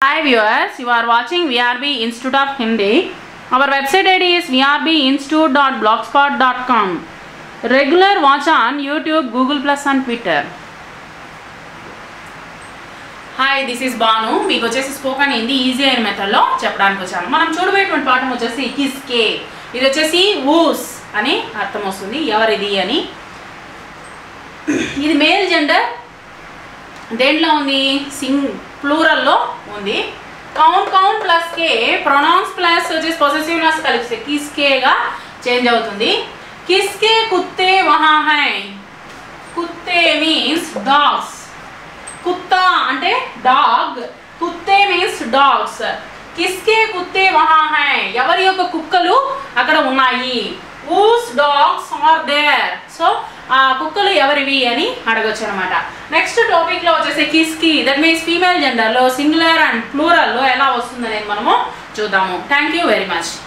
Hi viewers, you are watching VRB Institute of Hindi. Our website ID is vrbinstitute.blogspot.com. Regular watch on YouTube, Google Plus and Twitter. Hi this is Banu మీకు వచ్చేసి spoken Hindi easy అయిన మెథడ్లో చెప్పడానికి వచ్చాను మనం చూడబోయేటువంటి పాఠం వచ్చేసి కిస్కే ఇది వచ్చేసి ఊస్ అని అర్థం వస్తుంది ఎవరిది అని ఇది మేల్ జెండర్ దేంట్లో ఉంది సింగ్ ప్లూరల్లో ఉంది కౌంట్ కౌంట్ ప్లస్ కే ప్రొనౌన్స్ ప్లస్ వచ్చేసి పొసెసివ్నెస్ కలిపిస్తే కిస్కేగా చేంజ్ అవుతుంది కిస్కే కుత్తే వహా హై కుత్తే మీన్స్ డాగ్స్ కుత్తా అంటే డాగ్ కుత్తే మీన్స్ డాగ్స్ కిస్కే కుత్తే వహా హై ఎవరి యొక్క కుక్కలు అక్కడ ఉన్నాయి whose dogs are there so ఆ కుక్కలు ఎవరివి అని అడగొచ్చు అనమాట నెక్స్ట్ టాపిక్ లో వచ్చేసి కిస్కి దట్ మీన్స్ ఫీమేల్ జెండర్ లో సింగులర్ అండ్ ప్లూరల్ లో ఎలా వస్తుంది అనేది మనము చూద్దాము థ్యాంక్ యూ వెరీ మచ్